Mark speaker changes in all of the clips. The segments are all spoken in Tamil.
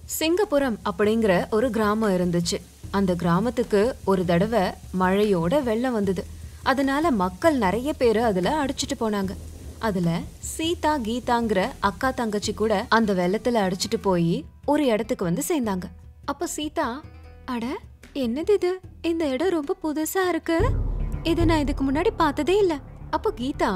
Speaker 1: சிங்கப்புரம் அப்படிங்கிற ஒரு கிராமம் இருந்துச்சு அந்த கிராமத்துக்கு ஒரு தடவை மழையோட வெள்ளம் வந்தது அதனால மக்கள் நிறைய பேர் அதுல அடிச்சிட்டு போனாங்க அதுல சீதா கீதாங்கிற அக்கா தங்கச்சி கூட அந்த வெள்ளத்துல அடிச்சிட்டு போய் ஒரு இடத்துக்கு வந்து சேர்ந்தாங்க அப்ப சீதா அட என்னது இது இந்த இடம் ரொம்ப புதுசா இருக்கு இது நான் இதுக்கு முன்னாடி பார்த்ததே இல்ல அப்ப கீதா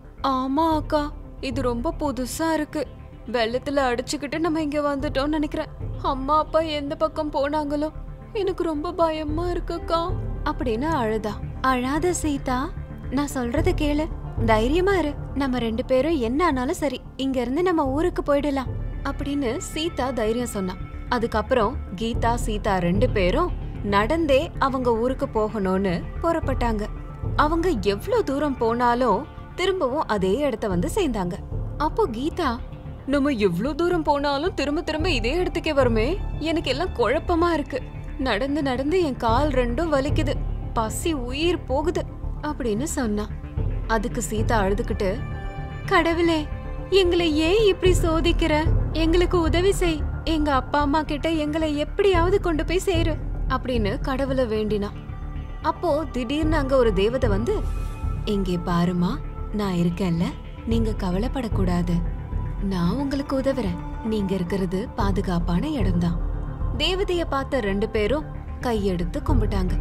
Speaker 1: ஆமா அக்கா இது ரொம்ப புதுசா இருக்கு வெள்ளத்துல அடிச்சுக்கிட்டு நம்ம இங்க வந்துட்டோம்னு நினைக்கிறேன் அம்மா அப்பா எந்த பக்கம் போனாங்களோ எனக்கு ரொம்ப பயமா இருக்குக்கா அப்படின்னு அழுதா அழாத சீதா நான் சொல்றத கேளு தைரியமா இரு நம்ம ரெண்டு பேரும் என்ன ஆனாலும் சரி இங்க இருந்து நம்ம ஊருக்கு போயிடலாம் அப்படின்னு சீதா தைரியம் சொன்னா அதுக்கப்புறம் கீதா சீதா ரெண்டு பேரும் நடந்தே அவங்க ஊருக்கு போகணும்னு புறப்பட்டாங்க அவங்க எவ்வளவு தூரம் போனாலும் திரும்பவும் அதே இடத்த வந்து சேர்ந்தாங்க அப்போ கீதா நம்ம எவ்வளவு தூரம் போனாலும் திரும்ப திரும்ப இதே இடத்துக்கே வருமே எனக்கு எல்லாம் குழப்பமா இருக்கு நடந்து நடந்து என் கால் ரெண்டும் வலிக்குது பசி உயிர் போகுது அப்படின்னு சொன்னா அதுக்கு சீதா அழுதுகிட்டு கடவுளே எங்களை ஏன் இப்படி சோதிக்கிற எங்களுக்கு உதவி செய் எங்க அப்பா அம்மா கிட்ட எங்களை எப்படியாவது கொண்டு போய் சேரு அப்படின்னு கடவுளை வேண்டினா அப்போ திடீர்னு அங்க ஒரு தேவதை வந்து இங்கே பாருமா நான் இருக்கேன்ல நீங்க கவலைப்படக்கூடாது நான் உங்களுக்கு உதவுறேன் நீங்க இருக்கிறது பாதுகாப்பான இடம்தான் தேவதைய பார்த்த ரெண்டு பேரும் கையெடுத்து கும்பிட்டாங்க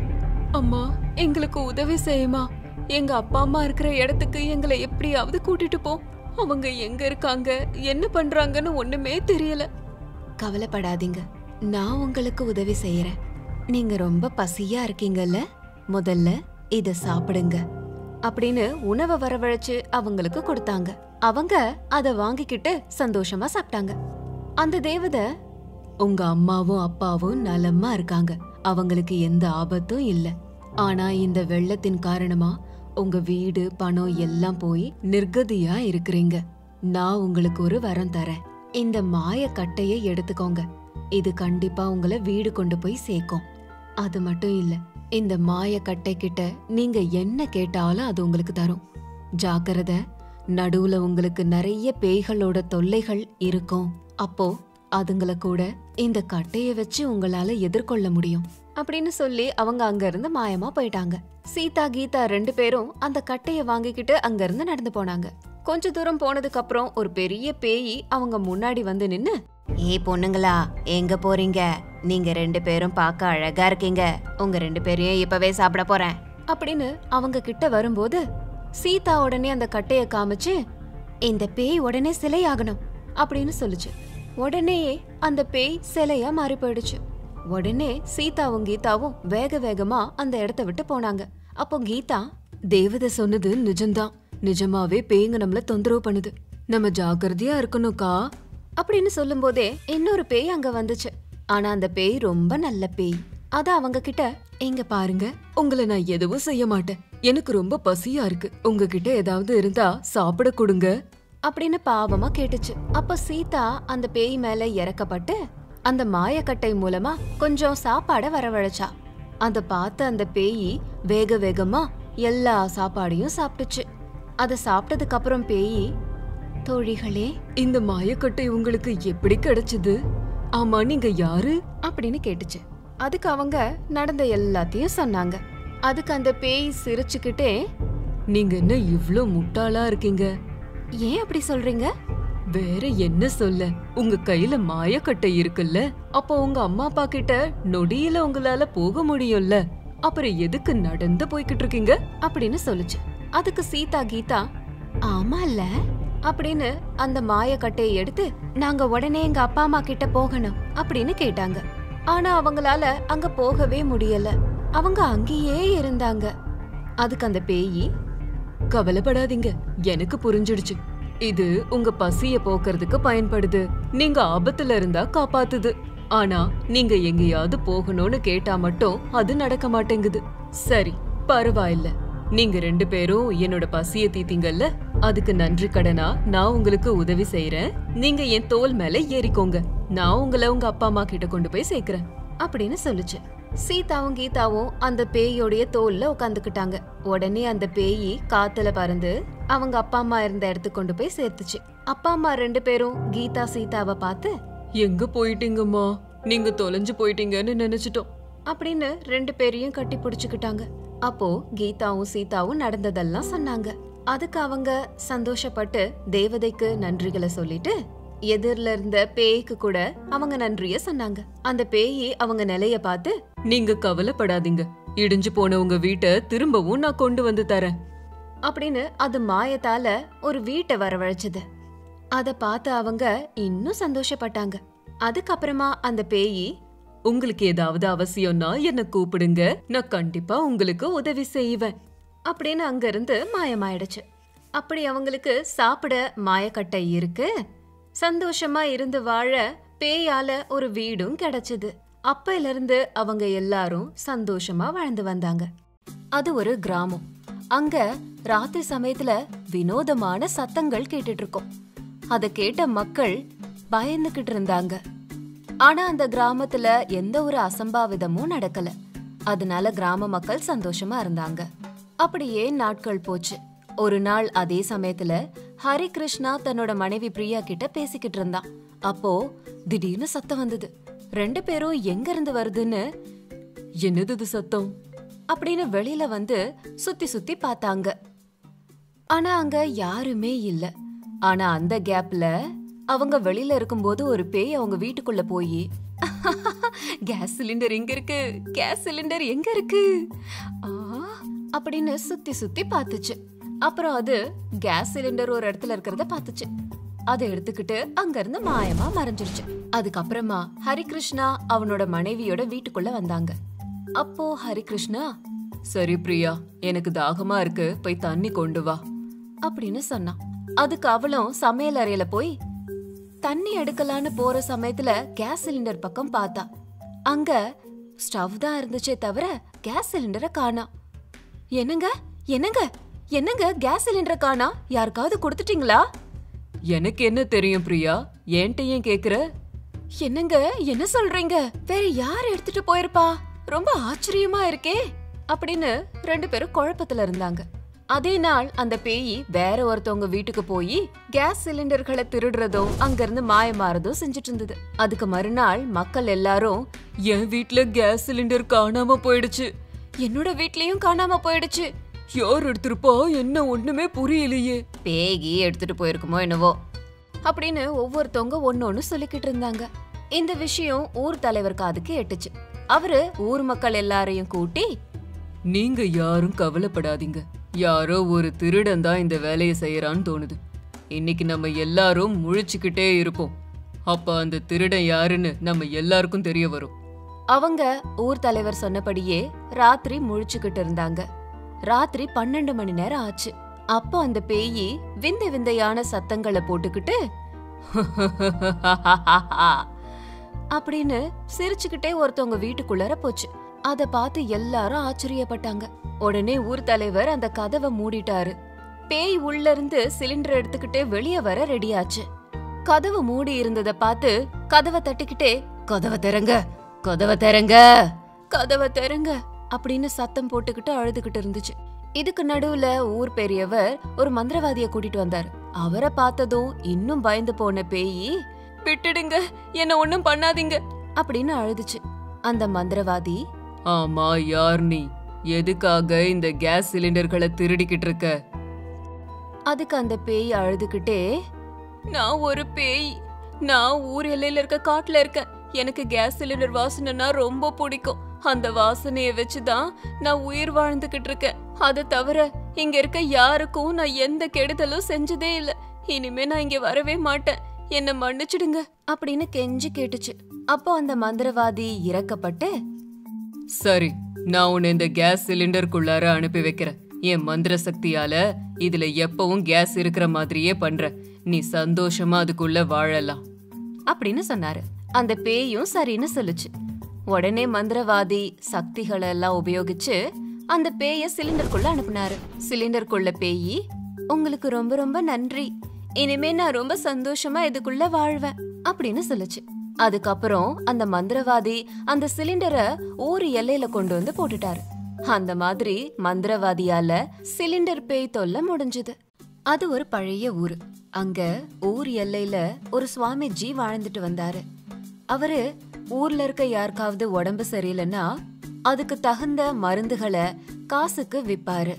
Speaker 1: அம்மா எங்களுக்கு உதவி செய்யுமா எங்க அப்பா அம்மா இருக்கிற இடத்துக்கு எங்களை எப்படியாவது கூட்டிட்டு போ அவங்க எங்க இருக்காங்க என்ன பண்றாங்கன்னு ஒண்ணுமே தெரியல கவலைப்படாதீங்க நான் உங்களுக்கு உதவி செய்யறேன் நீங்க ரொம்ப பசியா இருக்கீங்கல்ல முதல்ல இத சாப்பிடுங்க அப்படின்னு உணவை வரவழைச்சு அவங்களுக்கு கொடுத்தாங்க அவங்க அத வாங்கிக்கிட்டு சந்தோஷமா சாப்பிட்டாங்க அந்த தேவதை உங்க அம்மாவும் அப்பாவும் நலமா இருக்காங்க அவங்களுக்கு எந்த ஆபத்தும் இல்ல ஆனா இந்த வெள்ளத்தின் காரணமா உங்க வீடு பணம் எல்லாம் போய் நிர்கதியா இருக்கிறீங்க நான் உங்களுக்கு ஒரு வரம் தரேன் இந்த மாய கட்டைய எடுத்துக்கோங்க இது கண்டிப்பா உங்களை வீடு கொண்டு போய் சேர்க்கும் அது மட்டும் இல்ல இந்த மாய கட்டை கிட்ட நீங்க என்ன கேட்டாலும் அது உங்களுக்கு தரும் ஜாக்கிரத நடுவுல உங்களுக்கு நிறைய பேய்களோட தொல்லைகள் இருக்கும் அப்போ அதுங்கள கூட இந்த கட்டைய வச்சு உங்களால எதிர்கொள்ள முடியும் அப்படின்னு சொல்லி அவங்க அங்க இருந்து மாயமா போயிட்டாங்க சீதா கீதா ரெண்டு பேரும் அந்த கட்டைய வாங்கிக்கிட்டு அங்க இருந்து நடந்து போனாங்க கொஞ்ச தூரம் போனதுக்கு அப்புறம் ஒரு பெரிய பேய் அவங்க முன்னாடி வந்து நின்னு ஏய் பொண்ணுங்களா எங்க போறீங்க நீங்க ரெண்டு பேரும் பார்க்க அழகா இருக்கீங்க உங்க ரெண்டு பேரையும் இப்பவே சாப்பிட போறேன் அப்படின்னு அவங்க கிட்ட வரும்போது சீதா உடனே அந்த கட்டைய காமிச்சு இந்த பேய் உடனே சிலையாகணும் அப்படின்னு சொல்லுச்சு உடனே அந்த பேய் சிலையா மாறி போயிடுச்சு உடனே சீதாவும் கீதாவும் வேக வேகமா அந்த இடத்த விட்டு போனாங்க அப்போ கீதா தேவதை சொன்னது நிஜம்தான் நிஜமாவே பேய்ங்க நம்மள தொந்தரவு பண்ணுது நம்ம ஜாக்கிரதையா இருக்கணும்க்கா அப்படின்னு சொல்லும்போதே இன்னொரு பேய் அங்க வந்துச்சு ஆனா அந்த பேய் ரொம்ப நல்ல பேய் அத அவங்க கிட்ட எங்க பாருங்க உங்களை நான் எதுவும் செய்ய மாட்டேன் எனக்கு ரொம்ப பசியா இருக்கு உங்ககிட்ட ஏதாவது இருந்தா சாப்பிட கொடுங்க அப்படின்னு பாவமா கேட்டுச்சு அப்ப சீதா அந்த பேய் மேல இறக்கப்பட்டு அந்த மாயக்கட்டை மூலமா கொஞ்சம் சாப்பாட வரவழைச்சா அத பார்த்த அந்த பேய் வேக வேகமா எல்லா சாப்பாடையும் சாப்பிட்டுச்சு அத சாப்பிட்டதுக்கு அப்புறம் பேய் தோழிகளே இந்த மாயக்கட்டை உங்களுக்கு எப்படி கிடைச்சது ஆமா நீங்க யாரு அப்படின்னு கேட்டுச்சு அதுக்கு அவங்க நடந்த எல்லாத்தையும் சொன்னாங்க அதுக்கு அந்த பேய் சிரிச்சுக்கிட்டே நீங்க என்ன இவ்ளோ முட்டாளா இருக்கீங்க ஏன் அப்படி சொல்றீங்க வேற என்ன சொல்ல உங்க கையில மாயக்கட்டை இருக்குல்ல அப்போ உங்க அம்மா அப்பா கிட்ட நொடியில உங்களால போக முடியும்ல அப்புறம் எதுக்கு நடந்து போய்கிட்டு இருக்கீங்க அப்படின்னு சொல்லுச்சு அதுக்கு சீதா கீதா ஆமால அப்படின்னு அந்த மாயக்கட்டையை எடுத்து நாங்க உடனே எங்க அப்பா அம்மா கிட்ட போகணும் அப்படின்னு கேட்டாங்க ஆனா அவங்களால அங்க போகவே முடியல அவங்க அங்கேயே இருந்தாங்க அதுக்கு அந்த பேயி கவலைப்படாதீங்க எனக்கு புரிஞ்சிடுச்சு இது உங்க பசிய போக்குறதுக்கு பயன்படுது நீங்க ஆபத்துல இருந்தா காப்பாத்துது ஆனா நீங்க எங்கேயாவது போகணும்னு கேட்டா மட்டும் அது நடக்க மாட்டேங்குது சரி பரவாயில்ல நீங்க ரெண்டு பேரும் என்னோட பசிய தீத்தீங்கல்ல அதுக்கு நன்றி கடனா நான் உங்களுக்கு உதவி செய்யறேன் நீங்க என் தோல் மேல ஏறிக்கோங்க நான் உங்களை உங்க அப்பா அம்மா கிட்ட கொண்டு போய் சேர்க்கிறேன் அப்படின்னு சொல்லுச்சு சீதாவும் கீதாவும் அந்த பேயோடைய தோல்ல உட்காந்துக்கிட்டாங்க உடனே அந்த பேயி காத்துல பறந்து அவங்க அப்பா அம்மா இருந்த இடத்துக்கு கொண்டு போய் சேர்த்துச்சு அப்பா அம்மா ரெண்டு பேரும் கீதா சீதாவை பார்த்து
Speaker 2: எங்க போயிட்டீங்கம்மா நீங்க தொலைஞ்சு போயிட்டீங்கன்னு நினைச்சிட்டோம்
Speaker 1: அப்படின்னு ரெண்டு பேரையும் கட்டி பிடிச்சுக்கிட்டாங்க அப்போ கீதாவும் சீதாவும் நடந்ததெல்லாம் சொன்னாங்க அதுக்கு அவங்க சந்தோஷப்பட்டு தேவதைக்கு நன்றிகளை சொல்லிட்டு எதிரில இருந்த பேய்க்கு கூட அவங்க நன்றிய சொன்னாங்க அந்த பேயி அவங்க நிலைய பார்த்து
Speaker 2: நீங்க கவலைப்படாதீங்க இடிஞ்சு போன உங்க வீட்டை திரும்பவும் நான் கொண்டு வந்து தரேன்
Speaker 1: அப்படின்னு அது மாயத்தால ஒரு வீட்டை வரவழைச்சது அத பார்த்து அவங்க இன்னும் சந்தோஷப்பட்டாங்க அதுக்கப்புறமா அந்த பேயி
Speaker 2: உங்களுக்கு ஏதாவது அவசியம்னா என்ன கூப்பிடுங்க நான் கண்டிப்பா உங்களுக்கு உதவி செய்வேன்
Speaker 1: அப்படின்னு அங்கிருந்து மாயமாயிடுச்சு அப்படி அவங்களுக்கு சாப்பிட மாயக்கட்டை இருக்கு சந்தோஷமா இருந்து வாழ பேயால ஒரு வீடும் கிடைச்சது அப்பையில இருந்து அவங்க எல்லாரும் சந்தோஷமா வாழ்ந்து வந்தாங்க அது ஒரு கிராமம் அங்க ராத்திரி சமயத்துல வினோதமான சத்தங்கள் கேட்டுட்டு இருக்கோம் அத கேட்ட மக்கள் பயந்துகிட்டு இருந்தாங்க ஆனா அந்த கிராமத்துல எந்த ஒரு அசம்பாவிதமும் நடக்கல அதனால கிராம மக்கள் சந்தோஷமா இருந்தாங்க அப்படியே நாட்கள் போச்சு ஒரு நாள் அதே சமயத்துல ஹரி கிருஷ்ணா தன்னோட மனைவி பிரியா கிட்ட பேசிக்கிட்டு இருந்தான் அப்போ திடீர்னு சத்தம் வந்தது ரெண்டு பேரும் எங்க இருந்து வருதுன்னு
Speaker 2: என்னது இது சத்தம்
Speaker 1: அப்படின்னு வெளியில வந்து சுத்தி சுத்தி பார்த்தாங்க ஆனா அங்க யாருமே இல்ல ஆனா அந்த கேப்ல அவங்க வெளியில இருக்கும்போது ஒரு பேய் அவங்க வீட்டுக்குள்ள போய் கேஸ் சிலிண்டர் எங்க இருக்கு கேஸ் சிலிண்டர் எங்க இருக்கு ஆ அப்படின்னு சுத்தி சுத்தி பார்த்துச்சு அப்புறம் அது கேஸ் சிலிண்டர் ஒரு இடத்துல இருக்கிறத பார்த்துச்சு அதை எடுத்துக்கிட்டு அங்க இருந்து மாயமா மறைஞ்சிருச்சு அதுக்கப்புறமா ஹரிகிருஷ்ணா அவனோட மனைவியோட வீட்டுக்குள்ள வந்தாங்க அப்போ ஹரிகிருஷ்ணா
Speaker 2: சரி பிரியா எனக்கு தாகமா இருக்கு போய் தண்ணி கொண்டு வா
Speaker 1: அப்படின்னு சொன்னான் அதுக்கு அவளும் சமையல் அறையில போய் தண்ணி எடுக்கலான்னு போற சமயத்துல கேஸ் சிலிண்டர் பக்கம் பார்த்தா அங்க ஸ்டவ் தான் இருந்துச்சே தவிர கேஸ் சிலிண்டரை காணா என்னங்க என்னங்க என்னங்க கேஸ் சிலிண்டரை காணா யாருக்காவது கொடுத்துட்டீங்களா
Speaker 2: எனக்கு என்ன தெரியும் பிரியா ஏன்ட்ட ஏன் கேக்குற
Speaker 1: என்னங்க என்ன சொல்றீங்க வேற யார் எடுத்துட்டு போயிருப்பா ரொம்ப ஆச்சரியமா இருக்கே அப்படின்னு ரெண்டு பேரும் குழப்பத்துல இருந்தாங்க அதே நாள் அந்த பேயி வேற ஒருத்தவங்க வீட்டுக்கு போய் கேஸ் சிலிண்டர்களை திருடுறதும் அங்கிருந்து மாயமாறதும் செஞ்சுட்டு இருந்தது அதுக்கு மறுநாள் மக்கள் எல்லாரும்
Speaker 2: என் வீட்ல கேஸ் சிலிண்டர் காணாம போயிடுச்சு
Speaker 1: என்னோட வீட்லயும் காணாம போயிடுச்சு
Speaker 2: யார் எடுத்திருப்பா என்ன ஒண்ணுமே புரியலையே
Speaker 1: பேகி எடுத்துட்டு போயிருக்குமோ என்னவோ அப்படின்னு ஒவ்வொருத்தவங்க ஒன்னொன்னு சொல்லிக்கிட்டு இருந்தாங்க இந்த விஷயம் ஊர் தலைவர் காதுக்கு எட்டுச்சு அவரு ஊர் மக்கள் எல்லாரையும் கூட்டி
Speaker 2: நீங்க யாரும் கவலைப்படாதீங்க யாரோ ஒரு திருடன் தான் இந்த வேலையை செய்யறான்னு தோணுது இன்னைக்கு நம்ம எல்லாரும் முழிச்சுக்கிட்டே இருப்போம் அப்ப அந்த திருடன் யாருன்னு நம்ம எல்லாருக்கும் தெரிய வரும்
Speaker 1: அவங்க ஊர் தலைவர் சொன்னபடியே ராத்திரி முழிச்சுக்கிட்டு இருந்தாங்க ராத்திரி பன்னெண்டு மணி நேரம் ஆச்சு அப்போ அந்த பேயி விந்த விந்தையான சத்தங்களை போட்டுக்கிட்டு அப்படின்னு சிரிச்சுக்கிட்டே ஒருத்தவங்க வீட்டுக்குள்ளார போச்சு அத பார்த்து எல்லாரும் ஆச்சரியப்பட்டாங்க உடனே ஊர் தலைவர் அந்த கதவை மூடிட்டாரு பேய் உள்ள இருந்து சிலிண்டர் எடுத்துக்கிட்டே வெளியே வர ரெடியாச்சு கதவு மூடி இருந்தத பார்த்து கதவை தட்டிக்கிட்டே கதவை திறங்க கதவை திறங்க கதவை திறங்க அப்படின்னு சத்தம் போட்டுக்கிட்டு அழுதுகிட்டு இருந்துச்சு இதுக்கு நடுவுல ஊர் பெரியவர் ஒரு மந்திரவாதிய கூட்டிட்டு வந்தாரு அவரை பார்த்ததும் இன்னும் பயந்து போன பேயி
Speaker 2: விட்டுடுங்க என்ன ஒண்ணும் பண்ணாதீங்க
Speaker 1: அப்படின்னு அழுதுச்சு அந்த மந்திரவாதி
Speaker 2: ஆமா யார் நீ எதுக்காக இந்த கேஸ் சிலிண்டர்களை திருடிக்கிட்டு இருக்க
Speaker 1: அதுக்கு அந்த பேய் அழுதுகிட்டே
Speaker 2: நான் ஒரு பேய் நான் ஊர் எல்லையில இருக்க காட்டுல இருக்கேன் எனக்கு கேஸ் சிலிண்டர் வாசனைனா ரொம்ப பிடிக்கும் அந்த வாசனைய வச்சுதான் நான் உயிர் வாழ்ந்துகிட்டு இருக்கேன் அதை தவிர இங்க இருக்க யாருக்கும் நான் எந்த கெடுதலும் செஞ்சதே இல்ல இனிமே நான் இங்க வரவே மாட்டேன் என்ன மன்னிச்சிடுங்க
Speaker 1: அப்படின்னு கெஞ்சி கேட்டுச்சு அப்போ அந்த மந்திரவாதி இறக்கப்பட்டு
Speaker 2: சரி நான் உன்னை இந்த கேஸ் சிலிண்டருக்குள்ளார அனுப்பி வைக்கிறேன் என் மந்திர சக்தியால இதுல எப்பவும் கேஸ் இருக்கிற மாதிரியே பண்ற நீ சந்தோஷமா அதுக்குள்ள வாழலாம்
Speaker 1: அப்படின்னு சொன்னாரு அந்த பேயும் சரின்னு சொல்லுச்சு உடனே மந்திரவாதி சக்திகளை எல்லாம் உபயோகிச்சு அந்த பேய சிலிண்டருக்குள்ள அனுப்புனாரு சிலிண்டருக்குள்ள பேயி உங்களுக்கு ரொம்ப ரொம்ப நன்றி இனிமே நான் ரொம்ப சந்தோஷமா இதுக்குள்ள வாழ்வேன் அப்படின்னு சொல்லுச்சு அதுக்கப்புறம் அந்த மந்திரவாதி அந்த சிலிண்டரை ஊர் எல்லையில கொண்டு வந்து போட்டுட்டாரு அந்த மாதிரி மந்திரவாதியால சிலிண்டர் பேய் தொல்லை முடிஞ்சது அது ஒரு பழைய ஊரு அங்க ஊர் எல்லையில ஒரு சுவாமிஜி வாழ்ந்துட்டு வந்தாரு அவரு ஊர்ல இருக்க யாருக்காவது உடம்பு சரியில்லைன்னா அதுக்கு தகுந்த மருந்துகளை காசுக்கு விப்பாரு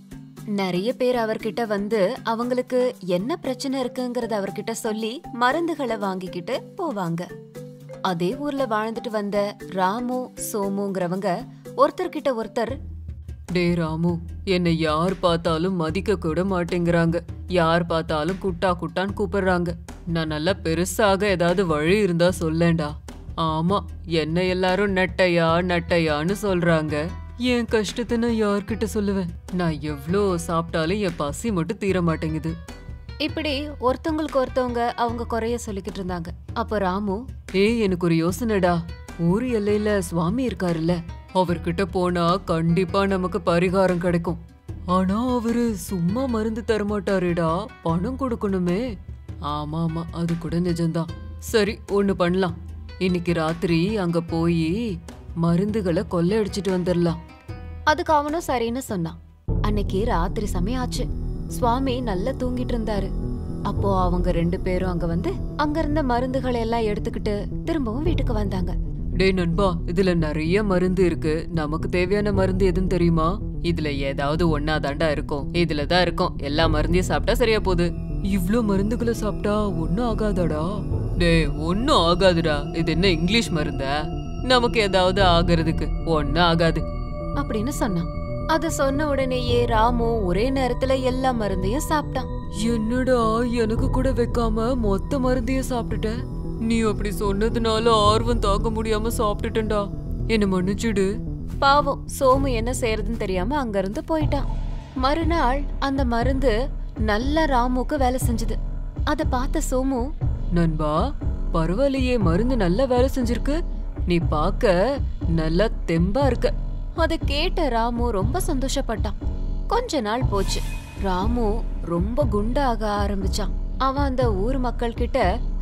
Speaker 1: நிறைய பேர் அவர்கிட்ட வந்து அவங்களுக்கு என்ன பிரச்சனை இருக்குங்கறத அவர்கிட்ட சொல்லி மருந்துகளை வாங்கிக்கிட்டு போவாங்க அதே ஊர்ல வாழ்ந்துட்டு வந்த ராமு சோமுங்கிறவங்க ஒருத்தர்கிட்ட ஒருத்தர்
Speaker 2: டே ராமு என்னை யார் பார்த்தாலும் மதிக்க கூட மாட்டேங்கிறாங்க யார் பார்த்தாலும் குட்டா குட்டான்னு கூப்பிடுறாங்க நான் நல்லா பெருசாக ஏதாவது வழி இருந்தா சொல்லேன்டா ஆமா என்ன எல்லாரும் நட்டையா நட்டையான்னு சொல்றாங்க என் கஷ்டத்தை நான் யார்கிட்ட சொல்லுவேன் நான் எவ்ளோ சாப்பிட்டாலும் என் பசி மட்டும் தீர மாட்டேங்குது
Speaker 1: இப்படி ஒருத்தவங்களுக்கு ஒருத்தவங்க அவங்க குறைய சொல்லிக்கிட்டு இருந்தாங்க அப்போ ராமு
Speaker 2: ஏய் எனக்கு ஒரு யோசனைடா ஊர் எல்லையில சுவாமி இருக்காருல்ல அவர்கிட்ட போனா கண்டிப்பா நமக்கு பரிகாரம் கிடைக்கும் ஆனா அவரு சும்மா மருந்து தரமாட்டாருடா பணம் கொடுக்கணுமே ஆமா ஆமா அது கூட நிஜம்தான் சரி ஒண்ணு பண்ணலாம் இன்னைக்கு ராத்திரி அங்க போய் மருந்துகளை கொள்ளையடிச்சிட்டு வந்துடலாம்
Speaker 1: அதுக்கு அவனும் சரின்னு சொன்னான் அன்னைக்கு ராத்திரி சமயம் ஆச்சு சுவாமி நல்லா தூங்கிட்டு இருந்தாரு அப்போ அவங்க ரெண்டு பேரும் அங்க வந்து அங்க இருந்த மருந்துகளை எல்லாம் எடுத்துக்கிட்டு திரும்பவும் வீட்டுக்கு வந்தாங்க
Speaker 2: டேய் நண்பா இதுல நிறைய மருந்து இருக்கு நமக்கு தேவையான மருந்து எதுன்னு தெரியுமா இதுல ஏதாவது ஒன்னா தாண்டா இருக்கும் இதுல தான் இருக்கும் எல்லா மருந்தையும் சாப்பிட்டா சரியா போகுது இவ்ளோ மருந்துகளை சாப்பிட்டா ஒன்னும் ஆகாதாடா டேய் ஒன்னும் ஆகாதுடா இது என்ன இங்கிலீஷ் மருந்தா நமக்கு ஏதாவது ஆகுறதுக்கு ஒன்னும் ஆகாது
Speaker 1: அப்படின்னு சொன்னான் அத சொன்ன உடனேயே ராமு ஒரே நேரத்துல எல்லா மருந்தையும் சாப்பிட்டான்
Speaker 2: என்னடா எனக்கு கூட வைக்காம மொத்த மருந்தையும் சாப்பிட்டுட்ட நீ அப்படி சொன்னதுனால ஆர்வம் தாங்க முடியாம சாப்பிட்டுட்டேன்டா என்ன மன்னிச்சுடு
Speaker 1: பாவம் சோமு என்ன செய்யறதுன்னு தெரியாம அங்க இருந்து போயிட்டான் மறுநாள் அந்த மருந்து நல்ல ராமுக்கு வேலை செஞ்சது அத பார்த்த சோமு
Speaker 2: நண்பா பரவாயில்லையே மருந்து நல்லா வேலை செஞ்சிருக்கு நீ பார்க்க நல்லா தெம்பா இருக்க
Speaker 1: அத கேட்ட ராமு ரொம்ப சந்தோஷப்பட்டான் கொஞ்ச நாள் போச்சு ராமு ரொம்ப குண்டாக ஆரம்பிச்சான் அவன் அந்த ஊர் மக்கள் கிட்ட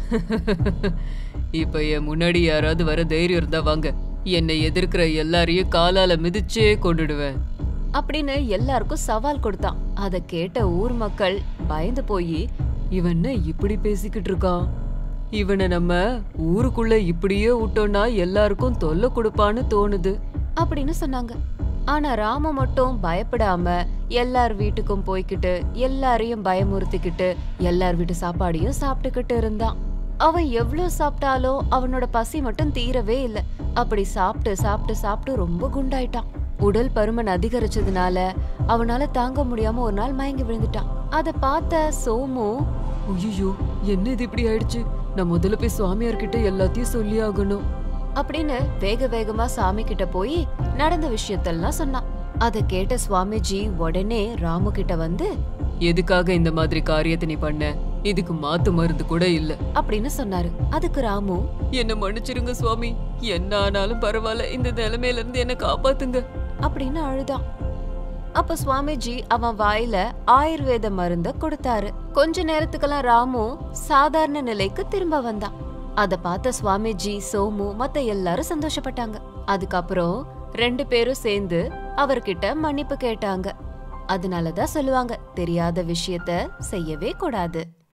Speaker 2: இப்ப என் முன்னாடி யாராவது வர தைரியம் இருந்தா வாங்க என்னை எதிர்க்கிற எல்லாரையும் காலால மிதிச்சே கொண்டுடுவேன்
Speaker 1: அப்படின்னு எல்லாருக்கும் சவால் கொடுத்தான் அத கேட்ட ஊர் மக்கள் பயந்து போய்
Speaker 2: இவன் என்ன இப்படி பேசிக்கிட்டு இருக்கான் இவனை நம்ம ஊருக்குள்ள இப்படியே விட்டோம்னா எல்லாருக்கும் தொல்லை கொடுப்பான்னு தோணுது
Speaker 1: அப்படின்னு சொன்னாங்க ஆனா ராம மட்டும் பயப்படாம எல்லார் வீட்டுக்கும் போய்கிட்டு எல்லாரையும் பயமுறுத்திக்கிட்டு எல்லார் வீட்டு சாப்பாடையும் சாப்பிட்டுக்கிட்டு இருந்தான் அவன் எவ்வளவு சாப்பிட்டாலும் அவனோட பசி மட்டும் தீரவே இல்லை அப்படி சாப்பிட்டு சாப்பிட்டு சாப்பிட்டு ரொம்ப குண்டாயிட்டான் உடல் பருமன் அதிகரிச்சதுனால அவனால தாங்க முடியாம ஒரு நாள் மயங்கி விழுந்துட்டான் அத பார்த்த சோமு
Speaker 2: ஐயோ என்ன இது இப்படி ஆயிடுச்சு நான் முதல்ல போய் சுவாமியார் கிட்ட எல்லாத்தையும் சொல்லி ஆகணும்
Speaker 1: அப்படின்னு வேக வேகமா சாமி கிட்ட போய் நடந்த விஷயத்தெல்லாம் சொன்னான் அத கேட்ட சுவாமிஜி உடனே ராமு கிட்ட வந்து
Speaker 2: எதுக்காக இந்த மாதிரி காரியத்தை நீ பண்ண இதுக்கு மாத்து மருந்து கூட இல்ல
Speaker 1: அப்படின்னு சொன்னாரு அதுக்கு ராமு
Speaker 2: என்ன மன்னிச்சிருங்க சுவாமி என்ன ஆனாலும் பரவாயில்ல இந்த நிலைமையில இருந்து என்ன காப்பாத்துங்க
Speaker 1: அப்படின்னு அழுதான் அப்ப சுவாமிஜி அவன் வாயில ஆயுர்வேத மருந்த கொடுத்தாரு கொஞ்ச நேரத்துக்கெல்லாம் ராமு சாதாரண நிலைக்கு திரும்ப வந்தான் அத பார்த்த சுவாமிஜி சோமு மத்த எல்லாரும் சந்தோஷப்பட்டாங்க அதுக்கப்புறம் ரெண்டு பேரும் சேர்ந்து அவர்கிட்ட மன்னிப்பு கேட்டாங்க அதனாலதான் சொல்லுவாங்க தெரியாத விஷயத்த செய்யவே கூடாது